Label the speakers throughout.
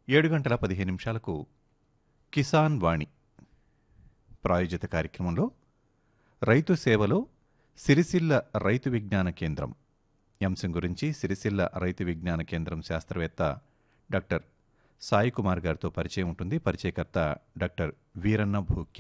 Speaker 1: ఏడు గంటల పదిహేను నిమిషాలకు కిసాన్ వాణి ప్రాయోజిత కార్యక్రమంలో రైతు సేవలో సిరిసిల్ల రైతు విజ్ఞాన కేంద్రం ఈ అంశం గురించి సిరిసిల్ల రైతు విజ్ఞాన కేంద్రం శాస్త్రవేత్త డాక్టర్ సాయి కుమార్ గారితో పరిచయం ఉంటుంది పరిచయకర్త డాక్టర్ వీరన్న భూక్య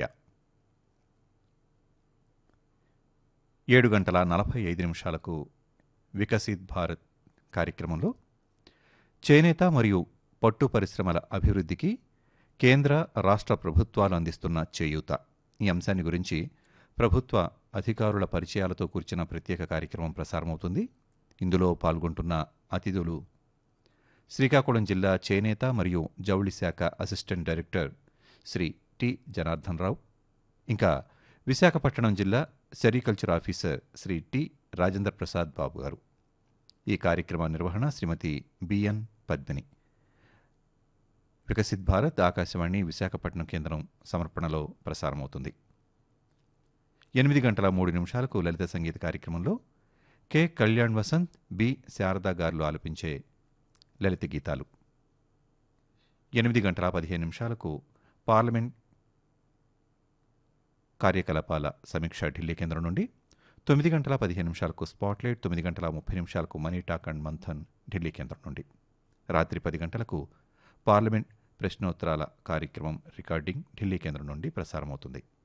Speaker 1: ఏడు గంటల నలభై ఐదు నిమిషాలకు వికసిత్ భారత్ కార్యక్రమంలో చేనేత మరియు పట్టు పరిశ్రమల అభివృద్ధికి కేంద్ర రాష్ట్ర ప్రభుత్వాలు అందిస్తున్న చేయూత ఈ అంశాన్ని గురించి ప్రభుత్వ అధికారుల పరిచయాలతో కూర్చిన ప్రత్యేక కార్యక్రమం ప్రసారమవుతుంది ఇందులో పాల్గొంటున్న అతిథులు శ్రీకాకుళం జిల్లా చేనేత మరియు జౌళి శాఖ assistant director Shri T Janardhan Rao ఇంకా విశాఖపట్నం జిల్లా sericulture officer Shri T Rajendra Prasad Babu garu ఈ కార్యక్రమ నిర్వహణ శ్రీమతి బిఎన్ పద్మిని వికసిత్ భారత్ ఆకాశవాణి విశాఖపట్నం కేంద్రం సమర్పణలో ప్రసారమవుతుంది ఎనిమిది గంటల మూడు నిమిషాలకు లలిత సంగీత కార్యక్రమంలో కె కళ్యాణ్ వసంత్ బి శారదా గారులు ఆలపించే లలిత గీతాలు ఎనిమిది గంటల పదిహేను నిమిషాలకు పార్లమెంట్ కార్యకలాపాల సమీక్ష ఢిల్లీ కేంద్రం నుండి తొమ్మిది గంటల పదిహేను నిమిషాలకు స్పాట్లైట్ తొమ్మిది గంటల ముప్పై నిమిషాలకు money talk and Manthan Delhi కేంద్రం నుండి రాత్రి పది గంటలకు పార్లమెంట్ ప్రశ్నోత్తరాల కార్యక్రమం రికార్డింగ్ ఢిల్లీ కేంద్రం నుండి ప్రసారమవుతుంది